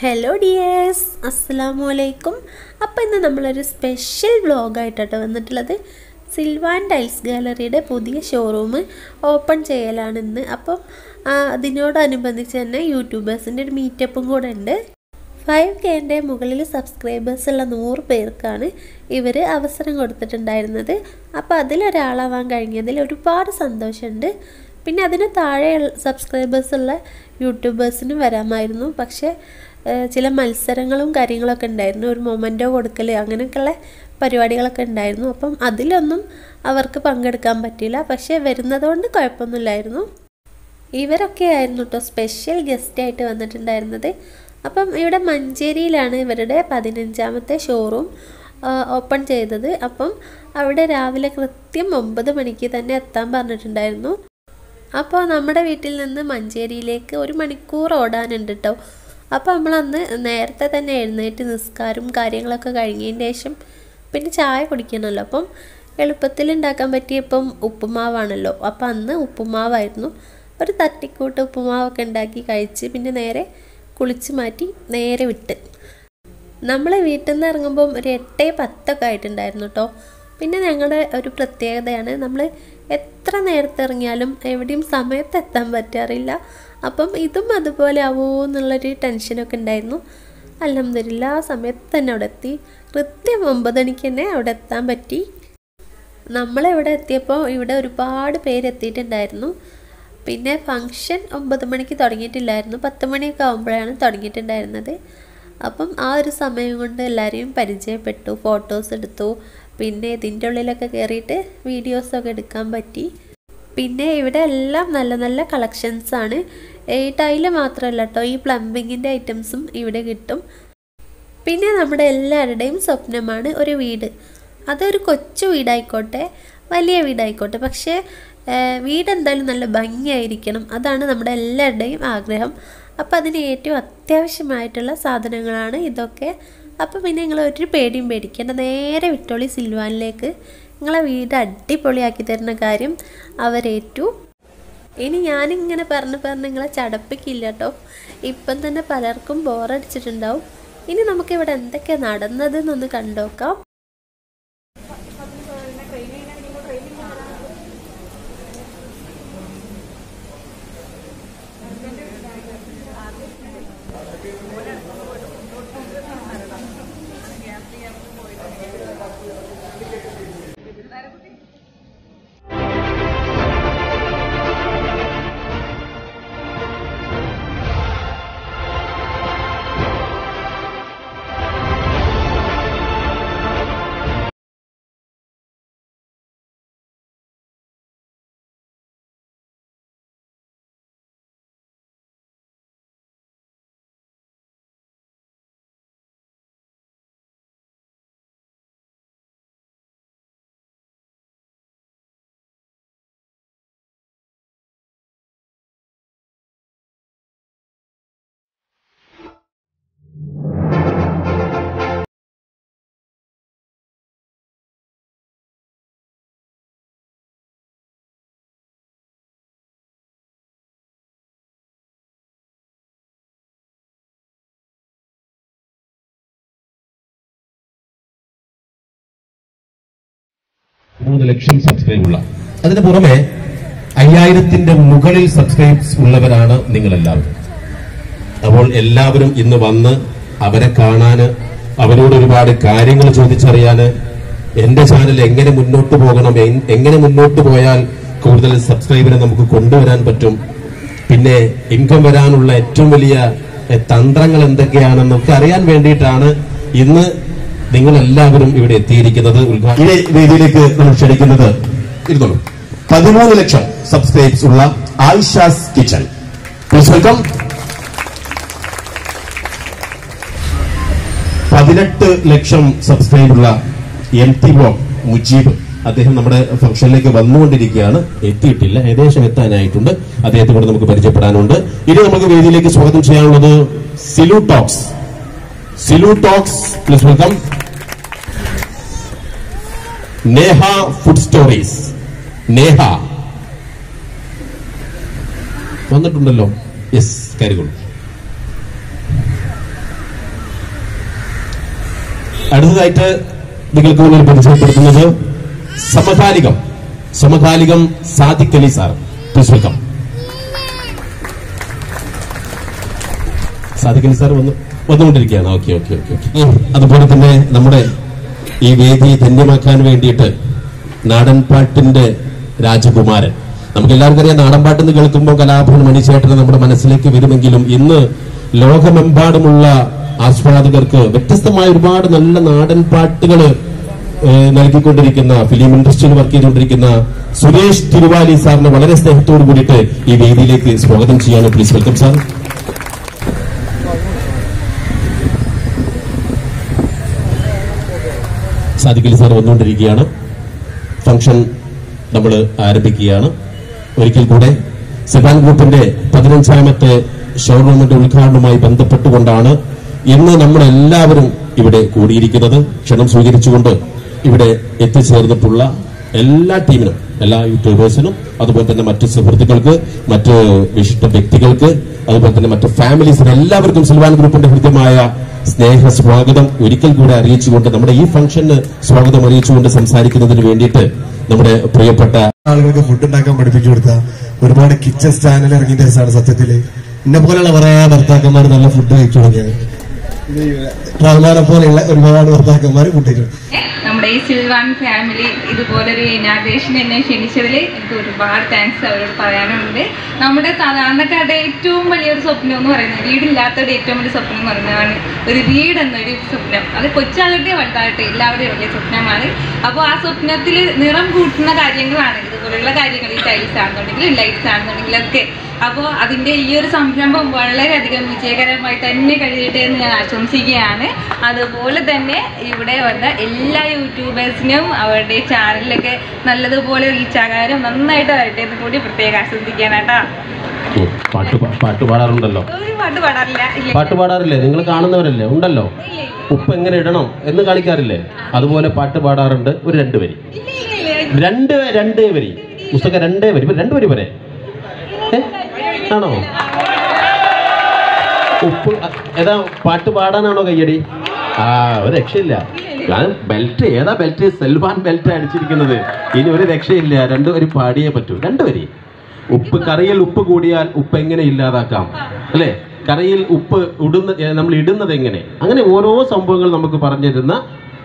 Hello dears അസ്സലാമു അലൈക്കും അപ്പോൾ ഇന്ന് നമ്മളൊരു സ്പെഷ്യൽ വ്ളോഗായിട്ടാണ് വന്നിട്ടുള്ളത് സിൽവാൻ ടൈൽസ് ഗാലറിയുടെ പുതിയ ഷോറൂം ഓപ്പൺ ചെയ്യലാണ് ഇന്ന് അപ്പം ആ, അതിനോടനുബന്ധിച്ച് തന്നെ യൂട്യൂബേഴ്സിൻ്റെ ഒരു മീറ്റപ്പും കൂടെ ഉണ്ട് ഫൈവ് കെൻ്റെ മുകളിൽ സബ്സ്ക്രൈബേഴ്സ് ഉള്ള നൂറ് പേർക്കാണ് ഇവർ അവസരം കൊടുത്തിട്ടുണ്ടായിരുന്നത് അപ്പോൾ അതിലൊരാളാവാൻ കഴിഞ്ഞതിൽ ഒരുപാട് സന്തോഷമുണ്ട് പിന്നെ അതിന് താഴെ സബ്സ്ക്രൈബേഴ്സ് ഉള്ള യൂട്യൂബേഴ്സിന് വരാമായിരുന്നു പക്ഷേ ഏഹ്, ചില മത്സരങ്ങളും കാര്യങ്ങളൊക്കെ ഉണ്ടായിരുന്നു ഒരു മൊമെൻറ്റോ കൊടുക്കൽ അങ്ങനെയൊക്കെയുള്ള പരിപാടികളൊക്കെ ഉണ്ടായിരുന്നു അപ്പം അതിലൊന്നും അവർക്ക് പങ്കെടുക്കാൻ പറ്റിയില്ല പക്ഷേ വരുന്നതുകൊണ്ട് കുഴപ്പമൊന്നുമില്ലായിരുന്നു ഇവരൊക്കെ ആയിരുന്നു കേട്ടോ സ്പെഷ്യൽ ഗസ്റ്റായിട്ട് വന്നിട്ടുണ്ടായിരുന്നത് അപ്പം ഇവിടെ മഞ്ചേരിയിലാണ് ഇവരുടെ പതിനഞ്ചാമത്തെ ഷോറൂം ഓപ്പൺ ചെയ്തത് അപ്പം അവിടെ രാവിലെ കൃത്യം ഒമ്പത് മണിക്ക് തന്നെ എത്താൻ പറഞ്ഞിട്ടുണ്ടായിരുന്നു അപ്പോൾ നമ്മുടെ വീട്ടിൽ നിന്ന് മഞ്ചേരിയിലേക്ക് ഒരു മണിക്കൂർ ഓടാനുണ്ട് കേട്ടോ അപ്പോൾ നമ്മളന്ന് നേരത്തെ തന്നെ എഴുന്നേറ്റ് നിസ്കാരം കാര്യങ്ങളൊക്കെ കഴിഞ്ഞതിന് ശേഷം പിന്നെ ചായ കുടിക്കണമല്ലോ അപ്പം എളുപ്പത്തിൽ ഉണ്ടാക്കാൻ പറ്റിയ ഇപ്പം ഉപ്പുമാവാണല്ലോ അപ്പം അന്ന് ഉപ്പുമാവായിരുന്നു ഒരു തട്ടിക്കൂട്ട് ഉപ്പുമാവൊക്കെ ഉണ്ടാക്കി കഴിച്ച് പിന്നെ നേരെ കുളിച്ച് മാറ്റി നേരെ വിട്ട് നമ്മൾ വീട്ടിൽ നിന്ന് ഇറങ്ങുമ്പം ഒരു എട്ട് പത്തൊക്കെ ആയിട്ടുണ്ടായിരുന്നു കേട്ടോ പിന്നെ ഞങ്ങളുടെ ഒരു പ്രത്യേകതയാണ് നമ്മൾ എത്ര നേരത്തെ ഇറങ്ങിയാലും എവിടെയും സമയത്ത് എത്താൻ പറ്റാറില്ല അപ്പം ഇതും അതുപോലെ ആവുമോ എന്നുള്ളൊരു ടെൻഷനൊക്കെ ഉണ്ടായിരുന്നു അലഹമില്ല ആ സമയത്ത് തന്നെ അവിടെ എത്തി കൃത്യം ഒമ്പത് മണിക്ക് തന്നെ അവിടെ എത്താൻ പറ്റി നമ്മളിവിടെ എത്തിയപ്പോൾ ഇവിടെ ഒരുപാട് പേര് എത്തിയിട്ടുണ്ടായിരുന്നു പിന്നെ ഫങ്ഷൻ ഒമ്പത് മണിക്ക് തുടങ്ങിയിട്ടില്ലായിരുന്നു പത്ത് മണിയൊക്കെ ആകുമ്പോഴാണ് തുടങ്ങിയിട്ടുണ്ടായിരുന്നത് അപ്പം ആ ഒരു സമയം കൊണ്ട് എല്ലാവരെയും പരിചയപ്പെട്ടു ഫോട്ടോസ് എടുത്തു പിന്നെ ഇതിൻ്റെ ഉള്ളിലൊക്കെ കയറിയിട്ട് വീഡിയോസൊക്കെ എടുക്കാൻ പറ്റി പിന്നെ ഇവിടെ എല്ലാം നല്ല നല്ല കളക്ഷൻസ് ആണ് ഈ ടൈല് മാത്രമല്ല കേട്ടോ ഈ പ്ലംബിങ്ങിൻ്റെ ഐറ്റംസും ഇവിടെ കിട്ടും പിന്നെ നമ്മുടെ എല്ലാവരുടെയും സ്വപ്നമാണ് ഒരു വീട് അതൊരു കൊച്ചു വീടായിക്കോട്ടെ വലിയ വീടായിക്കോട്ടെ പക്ഷേ ഏഹ്, വീട് എന്തായാലും നല്ല ഭംഗിയായിരിക്കണം അതാണ് നമ്മുടെ എല്ലാവരുടെയും ആഗ്രഹം അപ്പോൾ അതിന് ഏറ്റവും അത്യാവശ്യമായിട്ടുള്ള സാധനങ്ങളാണ് ഇതൊക്കെ അപ്പോൾ പിന്നെ നിങ്ങൾ ഒരു പേടിയും പേടിക്കേണ്ട നേരെ വിട്ടോളി സിൽവാനിലേക്ക് നിങ്ങളെ വീട് അടിപൊളിയാക്കി തരുന്ന കാര്യം അവരേറ്റു ഇനി ഞാനിങ്ങനെ പറഞ്ഞ് പറഞ്ഞ് നിങ്ങളെ ചടപ്പിക്കില്ല കേട്ടോ ഇപ്പം തന്നെ പലർക്കും ബോറടിച്ചിട്ടുണ്ടാവും ഇനി നമുക്കിവിടെ എന്തൊക്കെ നടന്നതെന്നൊന്ന് കണ്ടോക്കാം മൂന്ന് ലക്ഷം സബ്സ്ക്രൈബ് ഉള്ള അതിന് പുറമെ അയ്യായിരത്തിന്റെ മുകളിൽ സബ്സ്ക്രൈബ്സ് ഉള്ളവരാണ് നിങ്ങൾ എല്ലാവരും അപ്പോൾ എല്ലാവരും ഇന്ന് വന്ന് അവരെ കാണാന് അവരോട് ഒരുപാട് കാര്യങ്ങൾ ചോദിച്ചറിയാന് എന്റെ ചാനൽ എങ്ങനെ മുന്നോട്ട് പോകണം എങ്- എങ്ങനെ മുന്നോട്ട് പോയാൽ കൂടുതൽ സബ്സ്ക്രൈബറെ നമുക്ക് കൊണ്ടുവരാൻ പറ്റും പിന്നെ ഇൻകം വരാനുള്ള ഏറ്റവും വലിയ എ, തന്ത്രങ്ങൾ എന്തൊക്കെയാണെന്നൊക്കെ അറിയാൻ വേണ്ടിയിട്ടാണ് ഇന്ന് നിങ്ങൾ എല്ലാവരും ഇവിടെ എത്തിയിരിക്കുന്നത് ഉദ്ഘാ- ഈ വേദിയിലേക്ക് നമ്മൾ ക്ഷണിക്കുന്നത് ഇരുന്നോളൂ പതിമൂന്ന് ലക്ഷം സബ്സ്ക്രൈബ്സ് ഉള്ള ആയിഷാസ് കിച്ചൺ പ്ലീസ് വെൽക്കം പതിനെട്ട് ലക്ഷം സബ്സ്ക്രൈബ് ഉള്ള എം ടി ബ്ലോക്ക് മുജീബ് അദ്ദേഹം നമ്മുടെ ഫംഗ്ഷനിലേക്ക് വന്നുകൊണ്ടിരിക്കുകയാണ് എത്തിയിട്ടില്ല ഏകദേശം എത്താനായിട്ടുണ്ട് അദ്ദേഹത്തെ കൂടെ നമുക്ക് പരിചയപ്പെടാനുണ്ട് ഇനി നമുക്ക് വേദിയിലേക്ക് സ്വാഗതം ചെയ്യാനുള്ളത് Silu talks Silu talks please welcome Neha food stories Neha വന്നിട്ടുണ്ടല്ലോ യെസ് കരുകൊള്ളു അടുത്തതായിട്ട് നിങ്ങൾക്ക് മുന്നിൽ പരിചയപ്പെടുത്തുന്നത് സമകാലികം സമകാലികം Sadiq Ali sir please welcome Sadiq Ali sir വന്ന് വന്നുകൊണ്ടിരിക്കുകയാണ് ഓക്കെ ഓക്കെ ഓക്കെ ഓക്കെ അതുപോലെ തന്നെ നമ്മുടെ ഈ വേദി ധന്യമാക്കാൻ വേണ്ടിയിട്ട് നാടൻ പാട്ടിന്റെ രാജകുമാരൻ നമുക്ക് എല്ലാവർക്കും അറിയാം നാടൻ പാട്ടെന്ന് കേൾക്കുമ്പോൾ കലാഭവൻ മണിച്ചേട്ടന് നമ്മുടെ മനസ്സിലേക്ക് വരുമെങ്കിലും ഇന്ന് ലോകമെമ്പാടുമുള്ള ആസ്വാദകർക്ക് വ്യത്യസ്തമായ ഒരുപാട് നല്ല നാടൻ പാട്ടുകൾ നൽകിക്കൊണ്ടിരിക്കുന്ന ഫിലിം ഇൻഡസ്ട്രിയിൽ വർക്ക് ചെയ്തുകൊണ്ടിരിക്കുന്ന സുരേഷ് തിരുവാലി സാറിനെ വളരെ സ്നേഹത്തോട് കൂടിയിട്ട് ഈ വേദിയിലേക്ക് സ്വാഗതം ചെയ്യാൻ please welcome sir Sadiqali sir വന്നുകൊണ്ടിരിക്കുകയാണ് ഫംഗ്ഷൻ നമ്മൾ ആരംഭിക്കുകയാണ് ഒരിക്കൽ കൂടെ സെബാൻ ഗ്രൂപ്പിന്റെ പതിനഞ്ചാമത്തെ ഷോറൂമിന്റെ ഉദ്ഘാടനവുമായി ബന്ധപ്പെട്ടുകൊണ്ടാണ് ഇന്ന് നമ്മളെല്ലാവരും ഇവിടെ കൂടിയിരിക്കുന്നത് ക്ഷണം സ്വീകരിച്ചുകൊണ്ട് ഇവിടെ എത്തിച്ചേർന്നിട്ടുള്ള എല്ലാ ടീമിനും എല്ലാ യൂട്യൂബേഴ്സിനും അതുപോലെ തന്നെ മറ്റു സുഹൃത്തുക്കൾക്ക് മറ്റ് വിശിഷ്ട വ്യക്തികൾക്ക് അതുപോലെ തന്നെ മറ്റു ഫാമിലീസിന് എല്ലാവർക്കും സിൽവാൻ ഗ്രൂപ്പിന്റെ ഹൃദ്യമായ സ്നേഹ സ്വാഗതം ഒരിക്കൽ കൂടെ അറിയിച്ചുകൊണ്ട് നമ്മുടെ ഈ ഫംഗ്ഷന് സ്വാഗതം അറിയിച്ചുകൊണ്ട് സംസാരിക്കുന്നതിന് വേണ്ടിയിട്ട് നമ്മുടെ പ്രിയപ്പെട്ട ആളുകൾക്ക് ഫുഡ് ഉണ്ടാക്കാൻ പഠിപ്പിച്ചു കൊടുത്ത ഒരുപാട് കിച്ചൺ ചാനൽ ഇറങ്ങിയ ദിവസമാണ് സത്യത്തില് എന്നെ പോലെയുള്ള കുറെ ഭർത്താക്കന്മാർ നല്ല ഫുഡ് കഴിച്ചു തുടങ്ങിയത് റഹ്മാനെ പോലെയുള്ള ഒരുപാട് ഭർത്താക്കന്മാർ ഫുഡ് കഴിച്ചു നമ്മുടെ ഈ സിൽവാൻ ഫാമിലി ഇതുപോലൊരു ഇനാഗ്രേഷൻ എന്നെ ക്ഷണിച്ചതിൽ എനിക്ക് ഒരുപാട് താങ്ക്സ് അവരോട് പറയാനുണ്ട് നമ്മുടെ സാധാരണക്കാരുടെ ഏറ്റവും വലിയൊരു സ്വപ്നം എന്ന് പറയുന്നത് വീടില്ലാത്തവരുടെ ഏറ്റവും വലിയ സ്വപ്നം എന്ന് പറയുന്നതാണ് ഒരു വീട് എന്നൊരു സ്വപ്നം അത് കൊച്ചാകട്ടെ വലുതാകട്ടെ എല്ലാവരുടെയും വലിയ സ്വപ്നമാണ് അപ്പോൾ ആ സ്വപ്നത്തിൽ നിറം കൂട്ടുന്ന കാര്യങ്ങളാണ് ഇതുപോലുള്ള കാര്യങ്ങൾ ഈ ടൈൽസ് ആണെന്നുണ്ടെങ്കിലും ലൈറ്റ്സ് ആണെന്നുണ്ടെങ്കിലും ഒക്കെ അപ്പോൾ അതിൻ്റെ ഈ ഒരു സംരംഭം വളരെയധികം വിജയകരമായി തന്നെ കഴിയട്ടെ എന്ന് ഞാൻ ആശംസിക്കുകയാണ് അതുപോലെ തന്നെ ഇവിടെ വന്ന എല്ലാ യൂട്യൂബേഴ്സിനും അവരുടെ ചാനലിലൊക്കെ നല്ലതുപോലെ റീച്ച് ആകാനും നന്നായിട്ട് വരട്ടെ എന്ന് കൂടി പ്രത്യേകം ആശംസിക്കാനാട്ടാ ഉം, പാട്ട് പാ- പാട്ട് പാടാറുണ്ടല്ലോ ഒരു പാട്ട് പാടാറില്ല ഇല്ല പാട്ട് പാടാറില്ലേ നിങ്ങൾ കാണുന്നവരല്ലേ ഉണ്ടല്ലോ ഉപ്പ് എങ്ങനെ ഇടണം എന്ന് കളിക്കാറില്ലേ അതുപോലെ പാട്ട് പാടാറുണ്ട് ഒരു രണ്ട് വരി രണ്ട് രണ്ട് വരി പുസ്തകം രണ്ടേ വരി ഇപ്പൊ രണ്ട് വരി വരെ ഏ? ആണോ ഉപ്പ് അ- ഏതാ പാട്ട് പാടാനാണോ കയ്യടി ആ ഒരു രക്ഷയില്ല ഞാൻ ബെൽറ്റ് ഏതാ ബെൽറ്റ് സെൽവാൻ ബെൽറ്റ് അടിച്ചിരിക്കുന്നത് ഇനി ഒരു രക്ഷയില്ല രണ്ടു വരി പാടിയേ പറ്റൂ രണ്ടു വരി ഉപ്പ് കറിയിൽ ഉപ്പ് കൂടിയാൽ ഉപ്പ് എങ്ങനെ ഇല്ലാതാക്കാം അല്ലേ കറിയിൽ ഉപ്പ് ഇടുന്ന ഏ, നമ്മൾ ഇടുന്നത് എങ്ങനെ അങ്ങനെ ഓരോ സംഭവങ്ങൾ നമുക്ക് പറഞ്ഞിരുന്ന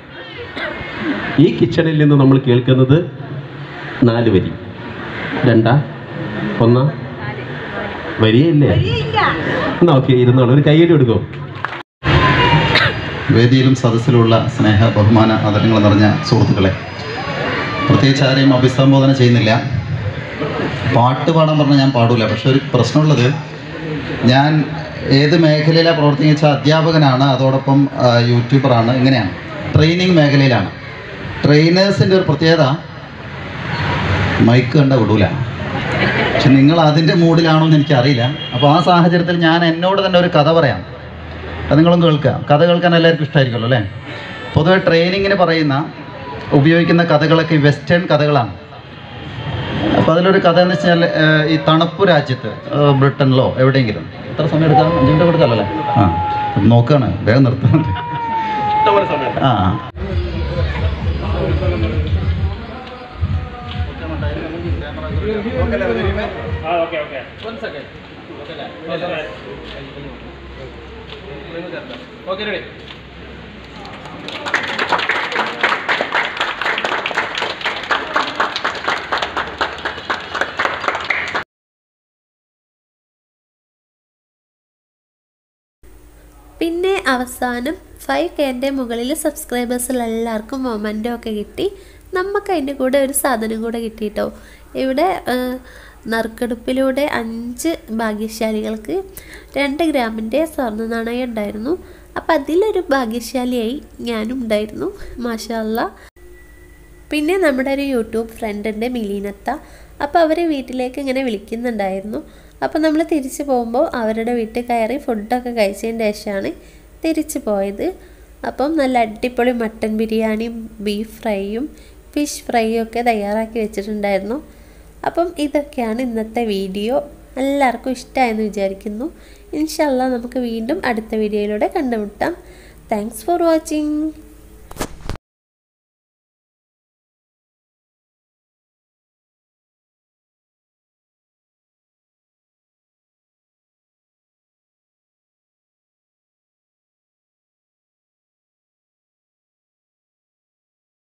ഈ കിച്ചണിൽ നിന്ന് നമ്മൾ കേൾക്കുന്നത് നാല് വരി രണ്ടാ ഒന്നാ വരിയല്ലേ എന്നാ ഓക്കെ ഇരുന്നോളൂ ഒരു കൈയ്യടി കൊടുക്കും വേദിയിലും സദസ്സിലുള്ള സ്നേഹ ബഹുമാന ആദരങ്ങൾ നിറഞ്ഞ സുഹൃത്തുക്കളെ പ്രത്യേകിച്ച് ആരെയും അഭിസംബോധന ചെയ്യുന്നില്ല പാട്ട് പാടാൻ പറഞ്ഞാൽ ഞാൻ പാടൂല പക്ഷെ ഒരു പ്രശ്നമുള്ളത് ഞാൻ ഏത് മേഖലയിലാണ് പ്രവർത്തിച്ച അധ്യാപകനാണ് അതോടൊപ്പം ആ, യൂട്യൂബറാണ് ഇങ്ങനെയാണ് ട്രെയിനിങ് മേഖലയിലാണ് ട്രെയിനേഴ്സിൻ്റെ ഒരു പ്രത്യേകത മൈക്ക് കണ്ട വിടൂല പക്ഷെ നിങ്ങൾ അതിൻ്റെ മൂഡിലാണോ എന്ന് എനിക്കറിയില്ല അപ്പോൾ ആ സാഹചര്യത്തിൽ ഞാൻ എന്നോട് തന്നെ ഒരു കഥ പറയാം അത് നിങ്ങളും കേൾക്കുക കഥ കേൾക്കാൻ എല്ലാവർക്കും ഇഷ്ടമായിരിക്കുമല്ലോ അല്ലേ പൊതുവെ ട്രെയിനിങ്ങിന് പറയുന്ന ഉപയോഗിക്കുന്ന കഥകളൊക്കെ ഈ വെസ്റ്റേൺ കഥകളാണ് അപ്പോൾ അതിലൊരു കഥ എന്ന് വെച്ചാൽ ഏഹ്, ഈ തണുപ്പ് രാജ്യത്ത് ഏഹ്, ബ്രിട്ടനിലോ എവിടെയെങ്കിലും എത്ര സമയം എടുക്കാം അഞ്ച് മിനിറ്റ് കൊടുക്കാമല്ലോ അല്ലേ ആ നോക്കുകയാണ് വേഗം നിർത്തുന്നുണ്ട് ആ പിന്നെ അവസാനം ഫൈവ് കെൻ്റെ മുകളിൽ സബ്സ്ക്രൈബേഴ്സിൽ എല്ലാവർക്കും മൊമെൻറ്റോ ഒക്കെ കിട്ടി നമുക്ക് അതിൻ്റെ കൂടെ ഒരു സാധനം കൂടെ കിട്ടിയിട്ടോ ഇവിടെ ആ, നറുക്കെടുപ്പിലൂടെ അഞ്ച് ഭാഗ്യശാലികൾക്ക് രണ്ട് ഗ്രാമിൻ്റെ സ്വർണ്ണ നാണയം ഉണ്ടായിരുന്നു അപ്പം അതിലൊരു ഭാഗ്യശാലിയായി ഞാനും ഉണ്ടായിരുന്നു മാഷാല്ല പിന്നെ നമ്മുടെ ഒരു യൂട്യൂബ് ഫ്രണ്ടുണ്ട് മിലീനത്ത അപ്പോൾ അവർ വീട്ടിലേക്ക് ഇങ്ങനെ വിളിക്കുന്നുണ്ടായിരുന്നു അപ്പോൾ നമ്മൾ തിരിച്ചു പോകുമ്പോൾ അവരുടെ വീട്ടിൽ കയറി ഫുഡൊക്കെ കഴിച്ചതിന് ശേഷമാണ് തിരിച്ചു പോയത് അപ്പം നല്ല അടിപൊളി മട്ടൻ ബിരിയാണിയും ബീഫ് ഫ്രൈയും ഫിഷ് ഫ്രൈയും ഒക്കെ തയ്യാറാക്കി വെച്ചിട്ടുണ്ടായിരുന്നു അപ്പം ഇതൊക്കെയാണ് ഇന്നത്തെ വീഡിയോ എല്ലാവർക്കും ഇഷ്ടമായെന്ന് വിചാരിക്കുന്നു ഇൻഷല്ല നമുക്ക് വീണ്ടും അടുത്ത വീഡിയോയിലൂടെ കണ്ടുമുട്ടാം താങ്ക്സ് ഫോർ വാച്ചിങ്